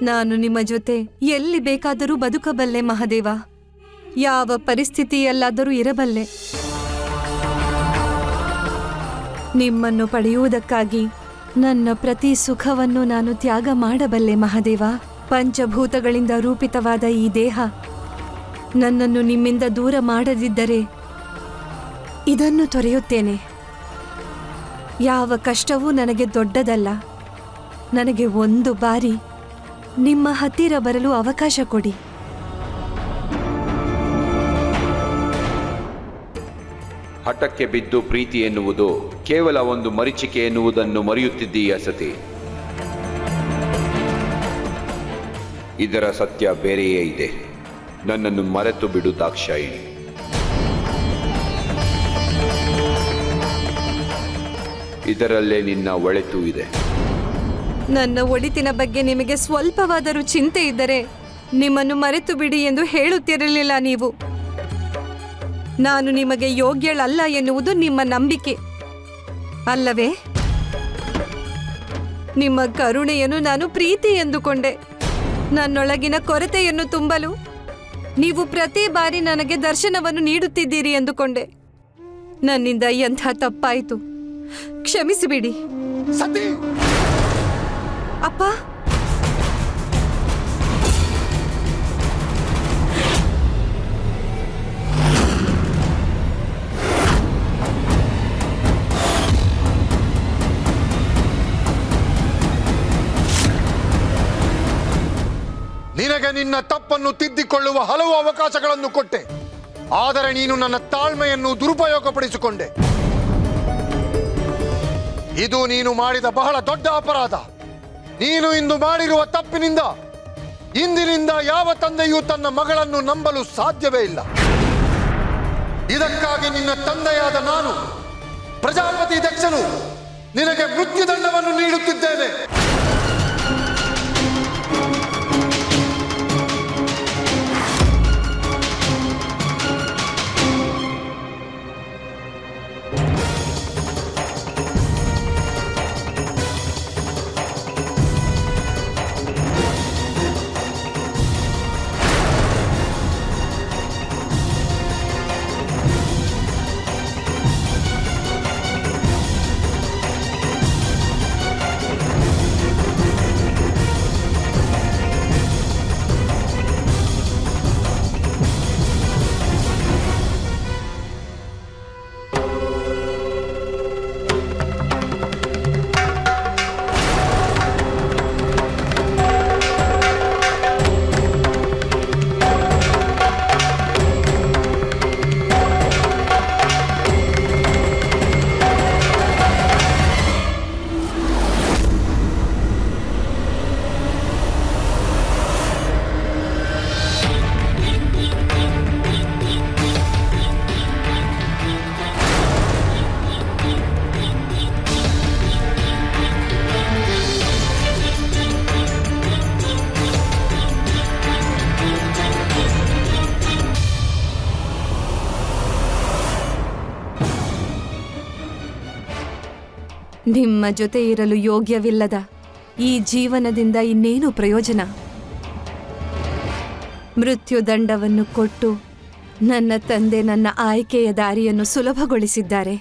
ನಾನು ನಿಮ್ಮ ಜೊತೆ ಎಲ್ಲಿ ಬೇಕಾದರೂ ಬದುಕಬಲ್ಲೆ ಮಹಾದೇವ ಯಾವ ಪರಿಸ್ಥಿತಿಯಲ್ಲಾದರೂ ಇರಬಲ್ಲೆ ನಿಮ್ಮನ್ನು ಪಡೆಯುವುದಕ್ಕಾಗಿ ನನ್ನ ಪ್ರತಿ ಸುಖವನ್ನು ನಾನು ತ್ಯಾಗ ಮಾಡಬಲ್ಲೆ ಮಹಾದೇವ ಪಂಚಭೂತಗಳಿಂದ ರೂಪಿತವಾದ ಈ ದೇಹ ನನ್ನನ್ನು ನಿಮ್ಮಿಂದ ದೂರ ಮಾಡದಿದ್ದರೆ ಇದನ್ನು ತೊರೆಯುತ್ತೇನೆ ಯಾವ ಕಷ್ಟವೂ ನನಗೆ ದೊಡ್ಡದಲ್ಲ ನನಗೆ ಒಂದು ಬಾರಿ ನಿಮ್ಮ ಹತ್ತಿರ ಬರಲು ಅವಕಾಶ ಕೊಡಿ ಹಠಕ್ಕೆ ಬಿದ್ದು ಪ್ರೀತಿ ಎನ್ನುವುದು ಕೇವಲ ಒಂದು ಮರೀಚಿಕೆ ಎನ್ನುವುದನ್ನು ಮರೆಯುತ್ತಿದ್ದೀಯ ಸತಿ ಇದರ ಸತ್ಯ ಬೇರೆಯೇ ಇದೆ ನನ್ನನ್ನು ಮರೆತು ಬಿಡು ದಾಕ್ಷಾಯಿಣಿ ಇದರಲ್ಲೇ ನಿನ್ನ ಒಳೆತು ಇದೆ ನನ್ನ ಒಳಿತಿನ ಬಗ್ಗೆ ನಿಮಗೆ ಸ್ವಲ್ಪವಾದರೂ ಚಿಂತೆ ಇದ್ದರೆ ನಿಮ್ಮನ್ನು ಮರೆತು ಬಿಡಿ ಎಂದು ಹೇಳುತ್ತಿರಲಿಲ್ಲ ನೀವು ನಾನು ನಿಮಗೆ ಯೋಗ್ಯಳಲ್ಲ ಎನ್ನುವುದು ನಿಮ್ಮ ನಂಬಿಕೆ ಅಲ್ಲವೇ ನಿಮ್ಮ ಕರುಣೆಯನ್ನು ನಾನು ಪ್ರೀತಿ ಎಂದುಕೊಂಡೆ ನನ್ನೊಳಗಿನ ಕೊರತೆಯನ್ನು ತುಂಬಲು ನೀವು ಪ್ರತಿ ಬಾರಿ ನನಗೆ ದರ್ಶನವನ್ನು ನೀಡುತ್ತಿದ್ದೀರಿ ಎಂದುಕೊಂಡೆ ನನ್ನಿಂದ ಎಂಥ ತಪ್ಪಾಯಿತು ಕ್ಷಮಿಸಿಬಿಡಿ ಸತಿ ಅಪ್ಪ ನಿನಗೆ ನಿನ್ನ ತಪ್ಪನ್ನು ತಿದ್ದಿಕೊಳ್ಳುವ ಹಲವು ಅವಕಾಶಗಳನ್ನು ಕೊಟ್ಟೆ ಆದರೆ ನೀನು ನನ್ನ ತಾಳ್ಮೆಯನ್ನು ದುರುಪಯೋಗಪಡಿಸಿಕೊಂಡೆ ಇದು ನೀನು ಮಾಡಿದ ಬಹಳ ದೊಡ್ಡ ಅಪರಾಧ ನೀನು ಇಂದು ಮಾಡಿರುವ ತಪ್ಪಿನಿಂದ ಇಂದಿನಿಂದ ಯಾವ ತಂದೆಯೂ ತನ್ನ ಮಗಳನ್ನು ನಂಬಲು ಸಾಧ್ಯವೇ ಇಲ್ಲ ಇದಕ್ಕಾಗಿ ನಿನ್ನ ತಂದೆಯಾದ ನಾನು ಪ್ರಜಾಪತಿ ದಕ್ಷನು ನಿನಗೆ ಮೃತ್ಯುದಂಡವನ್ನು ನೀಡುತ್ತಿದ್ದೇನೆ ನಿಮ್ಮ ಜೊತೆ ಇರಲು ಯೋಗ್ಯವಿಲ್ಲದ ಈ ಜೀವನದಿಂದ ಇನ್ನೇನು ಪ್ರಯೋಜನ ಮೃತ್ಯುದಂಡವನ್ನು ಕೊಟ್ಟು ನನ್ನ ತಂದೆ ನನ್ನ ಆಯ್ಕೆಯ ದಾರಿಯನ್ನು ಸುಲಭಗೊಳಿಸಿದ್ದಾರೆ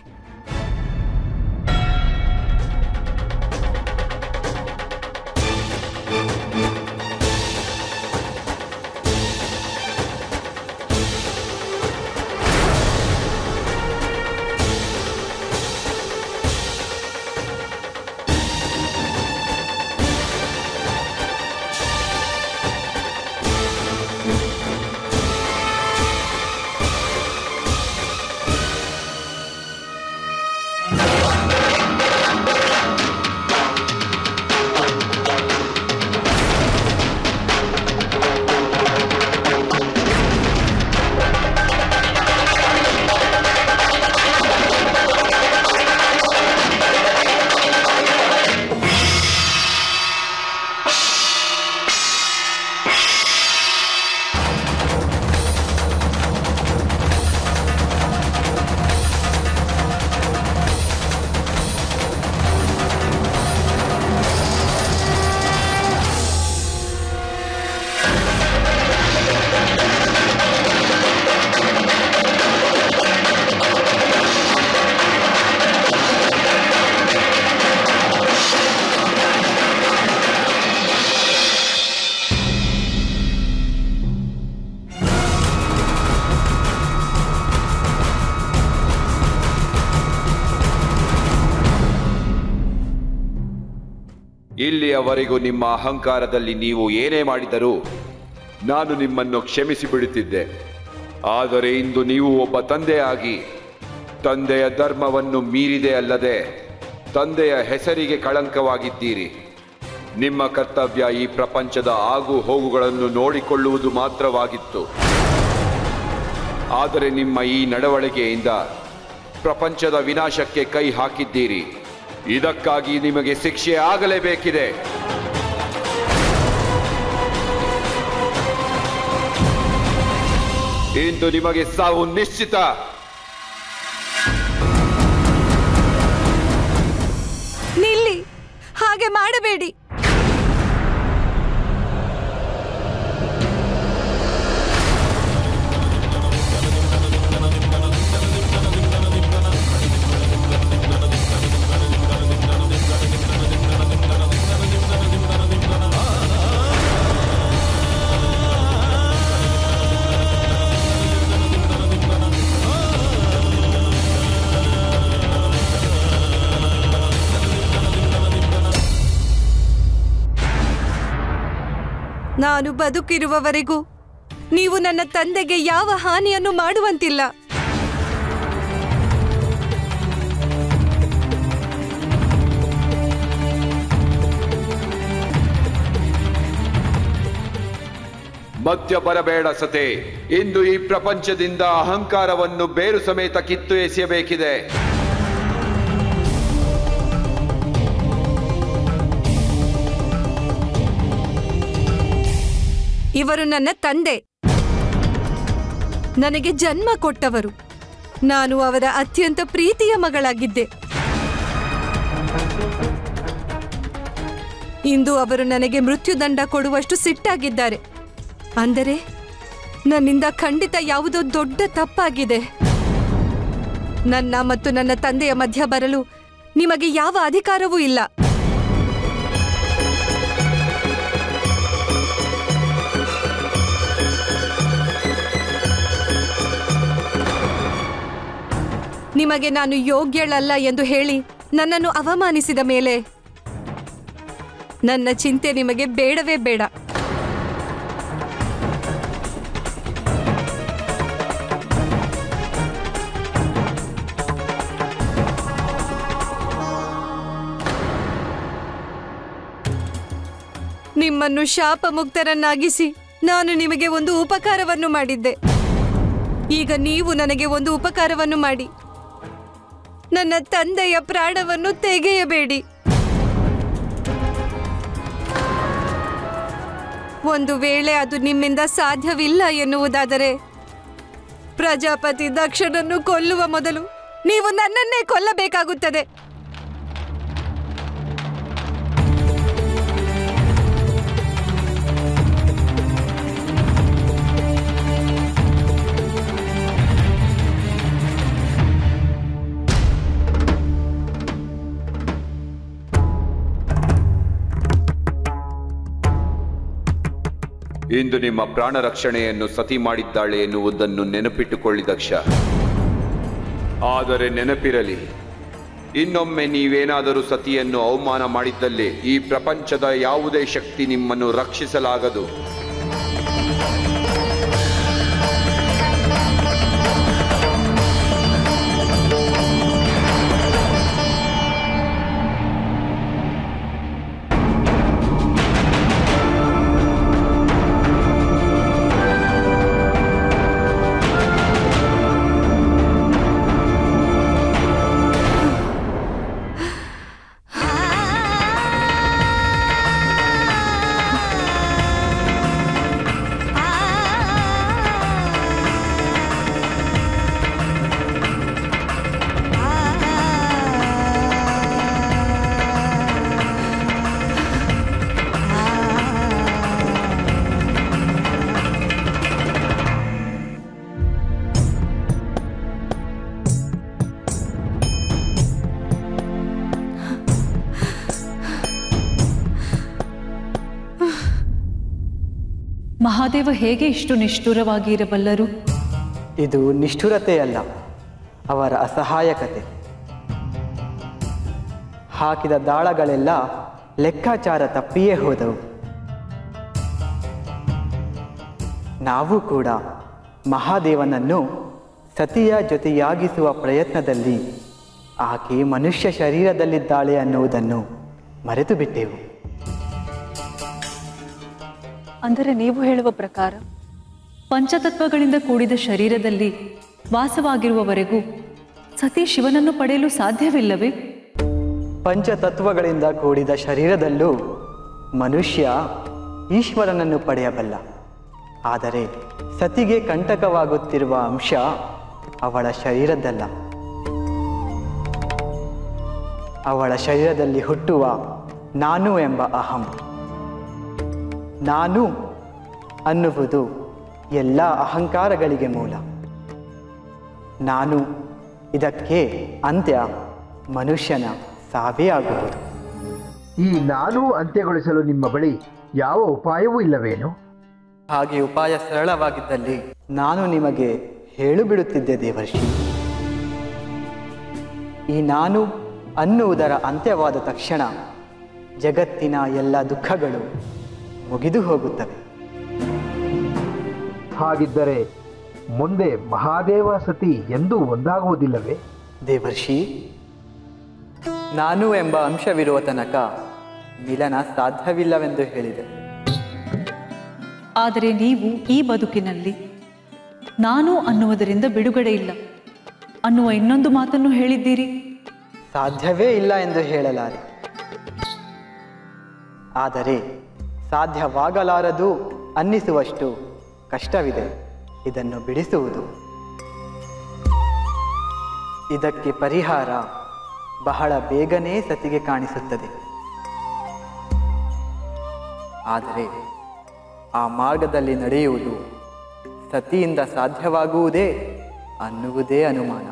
ಇಲ್ಲಿಯವರೆಗೂ ನಿಮ್ಮ ಅಹಂಕಾರದಲ್ಲಿ ನೀವು ಏನೇ ಮಾಡಿದರೂ ನಾನು ನಿಮ್ಮನ್ನು ಕ್ಷಮಿಸಿ ಬಿಡುತ್ತಿದ್ದೆ ಆದರೆ ಇಂದು ನೀವು ಒಬ್ಬ ತಂದೆಯಾಗಿ ತಂದೆಯ ಧರ್ಮವನ್ನು ಮೀರಿದೆ ಅಲ್ಲದೆ ತಂದೆಯ ಹೆಸರಿಗೆ ಕಳಂಕವಾಗಿದ್ದೀರಿ ನಿಮ್ಮ ಕರ್ತವ್ಯ ಈ ಪ್ರಪಂಚದ ಆಗು ಹೋಗುಗಳನ್ನು ನೋಡಿಕೊಳ್ಳುವುದು ಮಾತ್ರವಾಗಿತ್ತು ಆದರೆ ನಿಮ್ಮ ಈ ನಡವಳಿಕೆಯಿಂದ ಪ್ರಪಂಚದ ವಿನಾಶಕ್ಕೆ ಕೈ ಹಾಕಿದ್ದೀರಿ ಇದಕ್ಕಾಗಿ ನಿಮಗೆ ಶಿಕ್ಷೆ ಆಗಲೇಬೇಕಿದೆ ಇಂದು ನಿಮಗೆ ಸಾವು ನಿಶ್ಚಿತ ನಿಲ್ಲಿ ಹಾಗೆ ಮಾಡಬೇಡಿ ನಾನು ಬದುಕಿರುವವರೆಗೂ ನೀವು ನನ್ನ ತಂದೆಗೆ ಯಾವ ಹಾನಿಯನ್ನು ಮಾಡುವಂತಿಲ್ಲ ಮಧ್ಯ ಬರಬೇಡ ಸತೆ ಇಂದು ಈ ಪ್ರಪಂಚದಿಂದ ಅಹಂಕಾರವನ್ನು ಬೇರು ಸಮೇತ ಕಿತ್ತು ಎಸೆಯಬೇಕಿದೆ ಇವರು ನನ್ನ ತಂದೆ ನನಗೆ ಜನ್ಮ ಕೊಟ್ಟವರು ನಾನು ಅವರ ಅತ್ಯಂತ ಪ್ರೀತಿಯ ಮಗಳಾಗಿದ್ದೆ ಇಂದು ಅವರು ನನಗೆ ಮೃತ್ಯುದಂಡ ಕೊಡುವಷ್ಟು ಸಿಟ್ಟಾಗಿದ್ದಾರೆ ಅಂದರೆ ನನ್ನಿಂದ ಖಂಡಿತ ಯಾವುದೋ ದೊಡ್ಡ ತಪ್ಪಾಗಿದೆ ನನ್ನ ಮತ್ತು ನನ್ನ ತಂದೆಯ ಮಧ್ಯ ಬರಲು ನಿಮಗೆ ಯಾವ ಅಧಿಕಾರವೂ ಇಲ್ಲ ನಿಮಗೆ ನಾನು ಯೋಗ್ಯಳಲ್ಲ ಎಂದು ಹೇಳಿ ನನ್ನನ್ನು ಅವಮಾನಿಸಿದ ಮೇಲೆ ನನ್ನ ಚಿಂತೆ ನಿಮಗೆ ಬೇಡವೇ ಬೇಡ ನಿಮ್ಮನ್ನು ಶಾಪ ಮುಕ್ತರನ್ನಾಗಿಸಿ ನಾನು ನಿಮಗೆ ಒಂದು ಉಪಕಾರವನ್ನು ಮಾಡಿದ್ದೆ ಈಗ ನೀವು ನನಗೆ ಒಂದು ಉಪಕಾರವನ್ನು ಮಾಡಿ ನನ್ನ ತಂದೆಯ ಪ್ರಾಣವನ್ನು ತೆಗೆಯಬೇಡಿ ಒಂದು ವೇಳೆ ಅದು ನಿಮ್ಮಿಂದ ಸಾಧ್ಯವಿಲ್ಲ ಎನ್ನುವುದಾದರೆ ಪ್ರಜಾಪತಿ ದಕ್ಷನನ್ನು ಕೊಲ್ಲುವ ಮೊದಲು ನೀವು ನನ್ನನ್ನೇ ಕೊಲ್ಲಬೇಕಾಗುತ್ತದೆ ಇಂದು ನಿಮ್ಮ ಪ್ರಾಣ ರಕ್ಷಣೆಯನ್ನು ಸತಿ ಮಾಡಿದ್ದಾಳೆ ಎನ್ನುವುದನ್ನು ನೆನಪಿಟ್ಟುಕೊಳ್ಳಿ ದಕ್ಷ ಆದರೆ ನೆನಪಿರಲಿ ಇನ್ನೊಮ್ಮೆ ನೀವೇನಾದರೂ ಸತಿಯನ್ನು ಅವಮಾನ ಮಾಡಿದ್ದಲ್ಲಿ ಈ ಪ್ರಪಂಚದ ಯಾವುದೇ ಶಕ್ತಿ ನಿಮ್ಮನ್ನು ರಕ್ಷಿಸಲಾಗದು ಮಹಾದೇವ ಹೇಗೆ ಇಷ್ಟು ನಿಷ್ಠುರವಾಗಿ ಇರಬಲ್ಲರು ಇದು ನಿಷ್ಠುರತೆಯಲ್ಲ ಅವರ ಅಸಹಾಯಕತೆ ಹಾಕಿದ ದಾಳಗಳೆಲ್ಲ ಲೆಕ್ಕಾಚಾರ ತಪ್ಪಿಯೇ ಹೋದವು ನಾವು ಕೂಡ ಮಹಾದೇವನನ್ನು ಸತಿಯ ಜೊತೆಯಾಗಿಸುವ ಪ್ರಯತ್ನದಲ್ಲಿ ಆಕೆ ಮನುಷ್ಯ ಶರೀರದಲ್ಲಿದ್ದಾಳೆ ಅನ್ನುವುದನ್ನು ಮರೆತು ಬಿಟ್ಟೆವು ಅಂದರೆ ನೀವು ಹೇಳುವ ಪ್ರಕಾರ ಪಂಚತತ್ವಗಳಿಂದ ಕೂಡಿದ ಶರೀರದಲ್ಲಿ ವಾಸವಾಗಿರುವವರೆಗೂ ಸತಿ ಶಿವನನ್ನು ಪಡೆಯಲು ಸಾಧ್ಯವಿಲ್ಲವೇ ಪಂಚತತ್ವಗಳಿಂದ ಕೂಡಿದ ಶರೀರದಲ್ಲೂ ಮನುಷ್ಯ ಈಶ್ವರನನ್ನು ಪಡೆಯಬಲ್ಲ ಆದರೆ ಸತಿಗೆ ಕಂಟಕವಾಗುತ್ತಿರುವ ಅಂಶ ಅವಳ ಶರೀರದ್ದಲ್ಲ ಅವಳ ಶರೀರದಲ್ಲಿ ಹುಟ್ಟುವ ನಾನು ಎಂಬ ಅಹಂ ನಾನು ಅನ್ನುವುದು ಎಲ್ಲ ಅಹಂಕಾರಗಳಿಗೆ ಮೂಲ ನಾನು ಇದಕ್ಕೆ ಅಂತ್ಯ ಮನುಷ್ಯನ ಸಾವೇ ಆಗುವುದು ಈ ನಾನು ಅಂತ್ಯಗೊಳಿಸಲು ನಿಮ್ಮ ಬಳಿ ಯಾವ ಉಪಾಯವೂ ಇಲ್ಲವೇನು ಹಾಗೆ ಉಪಾಯ ಸರಳವಾಗಿದ್ದಲ್ಲಿ ನಾನು ನಿಮಗೆ ಹೇಳು ಬಿಡುತ್ತಿದ್ದೆ ದೇವರ್ಷಿ ಈ ನಾನು ಅನ್ನುವುದರ ಅಂತ್ಯವಾದ ತಕ್ಷಣ ಜಗತ್ತಿನ ಎಲ್ಲ ದುಃಖಗಳು ಮುಗಿದು ಹೋಗುತ್ತವೆ ಹಾಗಿದ್ದರೆ ಮುಂದೆ ಮಹಾದೇವ ಸತಿ ಎಂದೂ ಒಂದಾಗುವುದಿಲ್ಲವೇ ದೇವರ್ಷಿ ನಾನು ಎಂಬ ಅಂಶವಿರುವ ತನಕ ಮಿಲನ ಸಾಧ್ಯವಿಲ್ಲವೆಂದು ಹೇಳಿದೆ ಆದರೆ ನೀವು ಈ ಬದುಕಿನಲ್ಲಿ ನಾನು ಅನ್ನುವುದರಿಂದ ಬಿಡುಗಡೆ ಇಲ್ಲ ಅನ್ನುವ ಇನ್ನೊಂದು ಮಾತನ್ನು ಹೇಳಿದ್ದೀರಿ ಸಾಧ್ಯವೇ ಇಲ್ಲ ಎಂದು ಹೇಳಲಾರೆ ಆದರೆ ಸಾಧ್ಯವಾಗಲಾರದು ಅನ್ನಿಸುವಷ್ಟು ಕಷ್ಟವಿದೆ ಇದನ್ನು ಬಿಡಿಸುವುದು ಇದಕ್ಕೆ ಪರಿಹಾರ ಬಹಳ ಬೇಗನೆ ಸತಿಗೆ ಕಾಣಿಸುತ್ತದೆ ಆದರೆ ಆ ಮಾರ್ಗದಲ್ಲಿ ನಡೆಯುವುದು ಸತಿಯಿಂದ ಸಾಧ್ಯವಾಗುವುದೇ ಅನ್ನುವುದೇ ಅನುಮಾನ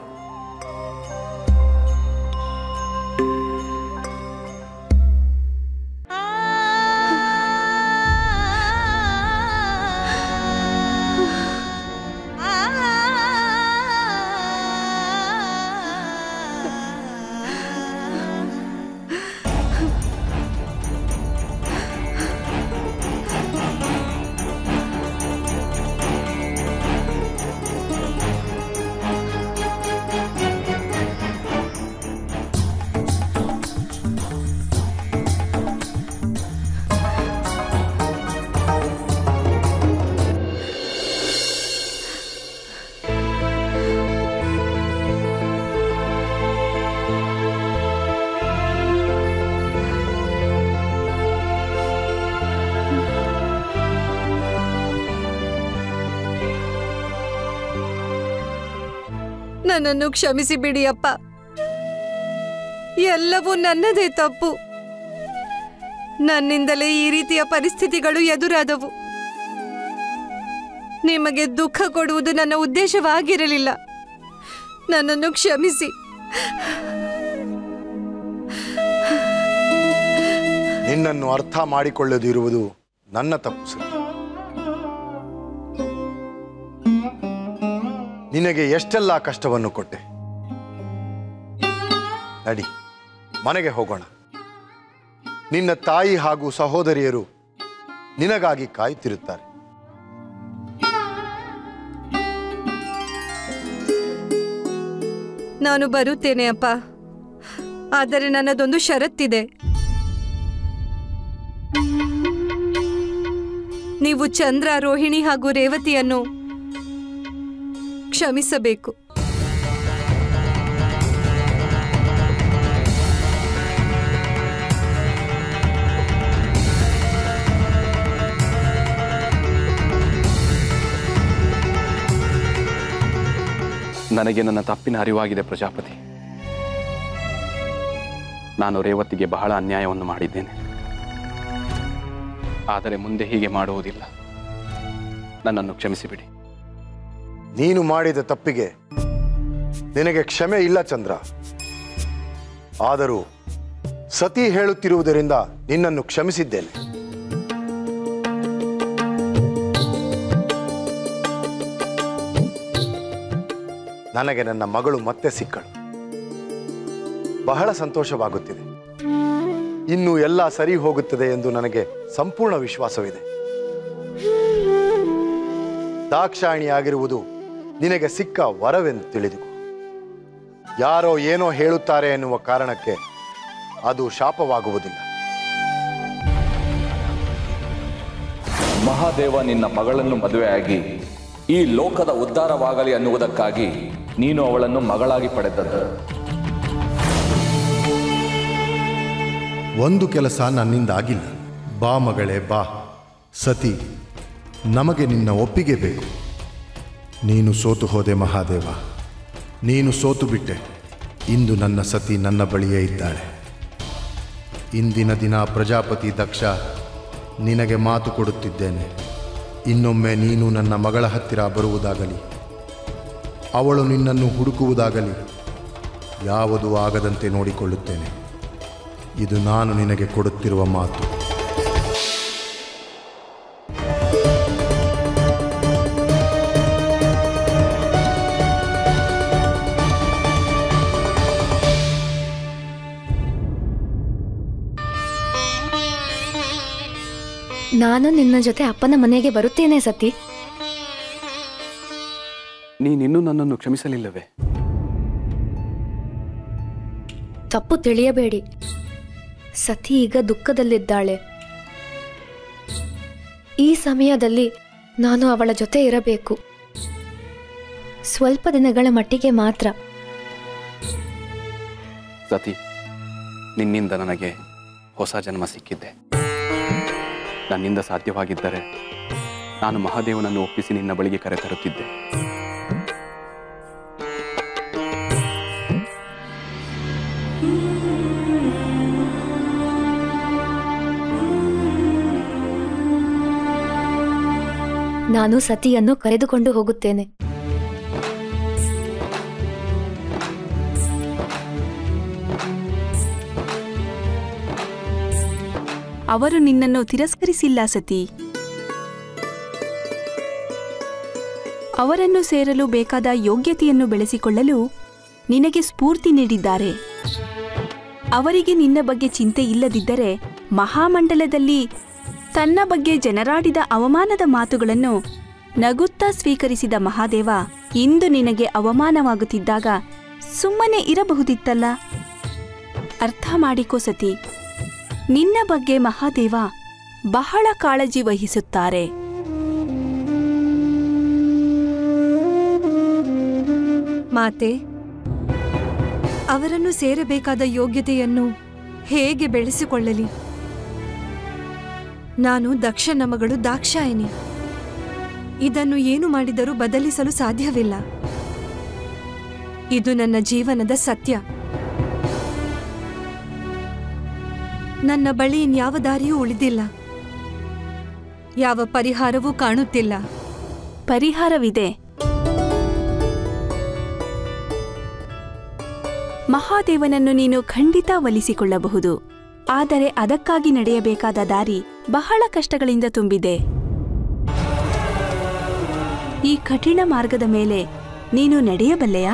ನನ್ನನ್ನು ಕ್ಷಮಿಸಿ ಬಿಡಿ ಅಪ್ಪ ಎಲ್ಲವೂ ನನ್ನದೇ ತಪ್ಪು ನನ್ನಿಂದಲೇ ಈ ರೀತಿಯ ಪರಿಸ್ಥಿತಿಗಳು ಎದುರಾದವು ನಿಮಗೆ ದುಃಖ ಕೊಡುವುದು ನನ್ನ ಉದ್ದೇಶವಾಗಿರಲಿಲ್ಲ ನನ್ನನ್ನು ಕ್ಷಮಿಸಿ ನಿನ್ನನ್ನು ಅರ್ಥ ಮಾಡಿಕೊಳ್ಳದಿರುವುದು ನನ್ನ ತಪ್ಪು ಸರಿ ನಿನಗೆ ಎಷ್ಟೆಲ್ಲ ಕಷ್ಟವನ್ನು ಕೊಟ್ಟೆ ನಡಿ ಮನೆಗೆ ಹೋಗೋಣ ನಿನ್ನ ತಾಯಿ ಹಾಗೂ ಸಹೋದರಿಯರು ನಿನಗಾಗಿ ಕಾಯುತ್ತಿರುತ್ತಾರೆ ನಾನು ಬರುತ್ತೇನೆ ಅಪ್ಪ ಆದರೆ ನನ್ನದೊಂದು ಷರತ್ತಿದೆ ನೀವು ಚಂದ್ರ ರೋಹಿಣಿ ಹಾಗೂ ರೇವತಿಯನ್ನು ಕ್ಷಮಿಸಬೇಕು ನನಗೆ ನನ್ನ ತಪ್ಪಿನ ಅರಿವಾಗಿದೆ ಪ್ರಜಾಪತಿ ನಾನು ರೇವತಿಗೆ ಬಹಳ ಅನ್ಯಾಯವನ್ನು ಮಾಡಿದ್ದೇನೆ ಆದರೆ ಮುಂದೆ ಹೀಗೆ ಮಾಡುವುದಿಲ್ಲ ನನ್ನನ್ನು ಕ್ಷಮಿಸಿಬಿಡಿ ನೀನು ಮಾಡಿದ ತಪ್ಪಿಗೆ ನಿನಗೆ ಕ್ಷಮೆ ಇಲ್ಲ ಚಂದ್ರ ಆದರೂ ಸತಿ ಹೇಳುತ್ತಿರುವುದರಿಂದ ನಿನ್ನನ್ನು ಕ್ಷಮಿಸಿದ್ದೇನೆ ನನಗೆ ನನ್ನ ಮಗಳು ಮತ್ತೆ ಸಿಕ್ಕಳು ಬಹಳ ಸಂತೋಷವಾಗುತ್ತಿದೆ ಇನ್ನು ಎಲ್ಲ ಸರಿ ಹೋಗುತ್ತದೆ ಎಂದು ನನಗೆ ಸಂಪೂರ್ಣ ವಿಶ್ವಾಸವಿದೆ ದಾಕ್ಷಾಯಿಣಿಯಾಗಿರುವುದು ನಿನಗೆ ಸಿಕ್ಕ ವರವೆಂದು ತಿಳಿದುಕೋ ಯಾರೋ ಏನೋ ಹೇಳುತ್ತಾರೆ ಎನ್ನುವ ಕಾರಣಕ್ಕೆ ಅದು ಶಾಪವಾಗುವುದಿಲ್ಲ ಮಹಾದೇವ ನಿನ್ನ ಮಗಳನ್ನು ಮದುವೆಯಾಗಿ ಈ ಲೋಕದ ಉದ್ಧಾರವಾಗಲಿ ಅನ್ನುವುದಕ್ಕಾಗಿ ನೀನು ಅವಳನ್ನು ಮಗಳಾಗಿ ಪಡೆದದ್ದು ಒಂದು ಕೆಲಸ ನನ್ನಿಂದ ಆಗಿಲ್ಲ ಬಾ ಮಗಳೇ ಬಾ ಸತಿ ನಮಗೆ ನಿನ್ನ ಒಪ್ಪಿಗೆ ಬೇಕು ನೀನು ಸೋತು ಹೋದೆ ಮಹಾದೇವ ನೀನು ಸೋತು ಬಿಟ್ಟೆ ಇಂದು ನನ್ನ ಸತಿ ನನ್ನ ಬಳಿಯೇ ಇದ್ದಾಳೆ ಇಂದಿನ ದಿನ ಪ್ರಜಾಪತಿ ದಕ್ಷ ನಿನಗೆ ಮಾತು ಕೊಡುತ್ತಿದ್ದೇನೆ ಇನ್ನೊಮ್ಮೆ ನೀನು ನನ್ನ ಮಗಳ ಹತ್ತಿರ ಬರುವುದಾಗಲಿ ಅವಳು ನಿನ್ನನ್ನು ಹುಡುಕುವುದಾಗಲಿ ಯಾವುದು ಆಗದಂತೆ ನೋಡಿಕೊಳ್ಳುತ್ತೇನೆ ಇದು ನಾನು ನಿನಗೆ ಕೊಡುತ್ತಿರುವ ಮಾತು ನಾನು ನಿನ್ನ ಜೊತೆ ಅಪ್ಪನ ಮನೆಗೆ ಬರುತ್ತೇನೆ ಸತಿ ನೀನಿನ್ನೂ ನನ್ನನ್ನು ಕ್ಷಮಿಸಲಿಲ್ಲವೇ ತಪ್ಪು ತಿಳಿಯಬೇಡಿ ಸತಿ ಈಗ ದುಃಖದಲ್ಲಿದ್ದಾಳೆ ಈ ಸಮಯದಲ್ಲಿ ನಾನು ಅವಳ ಜೊತೆ ಇರಬೇಕು ಸ್ವಲ್ಪ ದಿನಗಳ ಮಟ್ಟಿಗೆ ಮಾತ್ರ ಸತಿ ನಿನ್ನಿಂದ ನನಗೆ ಹೊಸ ಜನ್ಮ ಸಿಕ್ಕಿದ್ದೆ ನನ್ನಿಂದ ಸಾಧ್ಯವಾಗಿದ್ದರೆ ನಾನು ಮಹಾದೇವನನ್ನು ಒಪ್ಪಿಸಿ ನಿನ್ನ ಬಳಿಗೆ ಕರೆತರುತ್ತಿದ್ದೆ ನಾನು ಸತಿಯನ್ನು ಕರೆದುಕೊಂಡು ಹೋಗುತ್ತೇನೆ ಅವರು ನಿನ್ನನ್ನು ತಿರಸ್ಕರಿಸಿಲ್ಲ ಸತಿ ಅವರನ್ನು ಸೇರಲು ಬೇಕಾದ ಯೋಗ್ಯತೆಯನ್ನು ಬೆಳೆಸಿಕೊಳ್ಳಲು ನಿನಗೆ ಸ್ಫೂರ್ತಿ ನೀಡಿದ್ದಾರೆ ಅವರಿಗೆ ನಿನ್ನ ಬಗ್ಗೆ ಚಿಂತೆ ಇಲ್ಲದಿದ್ದರೆ ಮಹಾಮಂಡಲದಲ್ಲಿ ತನ್ನ ಬಗ್ಗೆ ಜನರಾಡಿದ ಅವಮಾನದ ಮಾತುಗಳನ್ನು ನಗುತ್ತಾ ಸ್ವೀಕರಿಸಿದ ಮಹಾದೇವ ಇಂದು ನಿನಗೆ ಅವಮಾನವಾಗುತ್ತಿದ್ದಾಗ ಸುಮ್ಮನೆ ಇರಬಹುದಿತ್ತಲ್ಲ ಅರ್ಥ ಮಾಡಿಕೋ ಸತಿ ನಿನ್ನ ಬಗ್ಗೆ ಮಹಾದೇವ ಬಹಳ ಕಾಳಜಿ ವಹಿಸುತ್ತಾರೆ ಮಾತೆ ಅವರನ್ನು ಸೇರಬೇಕಾದ ಯೋಗ್ಯತೆಯನ್ನು ಹೇಗೆ ಬೆಳೆಸಿಕೊಳ್ಳಲಿ ನಾನು ದಕ್ಷನ ಮಗಳು ದಾಕ್ಷಾಯಿನಿ ಇದನ್ನು ಏನು ಮಾಡಿದರೂ ಬದಲಿಸಲು ಸಾಧ್ಯವಿಲ್ಲ ಇದು ನನ್ನ ಜೀವನದ ಸತ್ಯ ನನ್ನ ಬಳಿ ಇನ್ಯಾವ ದಾರಿಯೂ ಉಳಿದಿಲ್ಲ ಯಾವ ಪರಿಹಾರವೂ ಕಾಣುತ್ತಿಲ್ಲ ಪರಿಹಾರವಿದೆ ಮಹಾದೇವನನ್ನು ನೀನು ಖಂಡಿತ ಒಲಿಸಿಕೊಳ್ಳಬಹುದು ಆದರೆ ಅದಕ್ಕಾಗಿ ನಡೆಯಬೇಕಾದ ದಾರಿ ಬಹಳ ಕಷ್ಟಗಳಿಂದ ತುಂಬಿದೆ ಈ ಕಠಿಣ ಮಾರ್ಗದ ಮೇಲೆ ನೀನು ನಡೆಯಬಲ್ಲೆಯಾ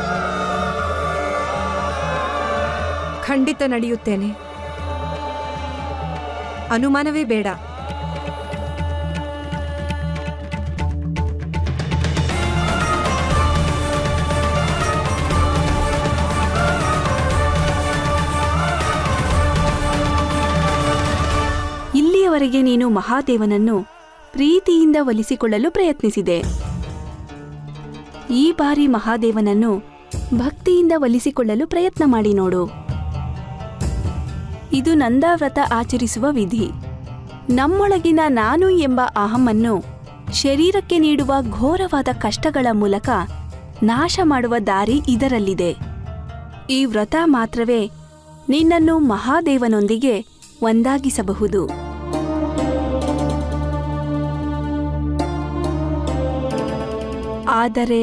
ಖಂಡಿತ ನಡೆಯುತ್ತೇನೆ ಅನುಮಾನವೇ ಬೇಡ ಇಲ್ಲಿಯವರೆಗೆ ನೀನು ಮಹಾದೇವನನ್ನು ಪ್ರೀತಿಯಿಂದ ಒಲಿಸಿಕೊಳ್ಳಲು ಪ್ರಯತ್ನಿಸಿದೆ ಈ ಬಾರಿ ಮಹಾದೇವನನ್ನು ಭಕ್ತಿಯಿಂದ ಒಲಿಸಿಕೊಳ್ಳಲು ಪ್ರಯತ್ನ ಮಾಡಿ ನೋಡು ಇದು ನಂದಾವ್ರತ ಆಚರಿಸುವ ವಿಧಿ ನಮ್ಮೊಳಗಿನ ನಾನು ಎಂಬ ಅಹಮನ್ನು ಶರೀರಕ್ಕೆ ನೀಡುವ ಘೋರವಾದ ಕಷ್ಟಗಳ ಮೂಲಕ ನಾಶ ಮಾಡುವ ದಾರಿ ಇದರಲ್ಲಿದೆ ಈ ವ್ರತ ಮಾತ್ರವೇ ನಿನ್ನನ್ನು ಮಹಾದೇವನೊಂದಿಗೆ ಒಂದಾಗಿಸಬಹುದು ಆದರೆ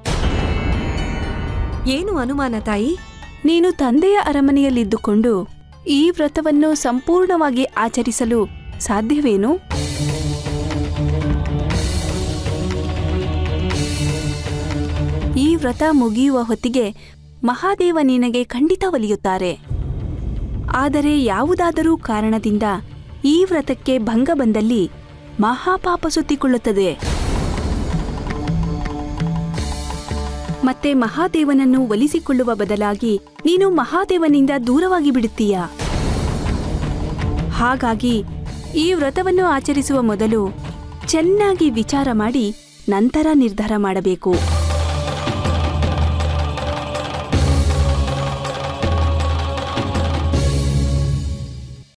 ಏನು ಅನುಮಾನ ತಾಯಿ ನೀನು ತಂದೆಯ ಅರಮನೆಯಲ್ಲಿದ್ದುಕೊಂಡು ಈ ವ್ರತವನ್ನು ಸಂಪೂರ್ಣವಾಗಿ ಆಚರಿಸಲು ಸಾಧ್ಯವೇನು ಈ ವ್ರತ ಮುಗಿಯುವ ಹೊತ್ತಿಗೆ ಮಹಾದೇವ ನಿನಗೆ ಖಂಡಿತ ಒಲಿಯುತ್ತಾರೆ ಆದರೆ ಯಾವುದಾದರೂ ಕಾರಣದಿಂದ ಈ ವ್ರತಕ್ಕೆ ಭಂಗ ಬಂದಲ್ಲಿ ಮಹಾಪಾಪ ಸುತ್ತಿಕೊಳ್ಳುತ್ತದೆ ಮತ್ತೆ ಮಹಾದೇವನನ್ನು ಒಲಿಸಿಕೊಳ್ಳುವ ಬದಲಾಗಿ ನೀನು ಮಹಾದೇವನಿಂದ ದೂರವಾಗಿ ಬಿಡುತ್ತೀಯ ಹಾಗಾಗಿ ಈ ವ್ರತವನ್ನು ಆಚರಿಸುವ ಮೊದಲು ಚೆನ್ನಾಗಿ ವಿಚಾರ ಮಾಡಿ ನಂತರ ನಿರ್ಧಾರ ಮಾಡಬೇಕು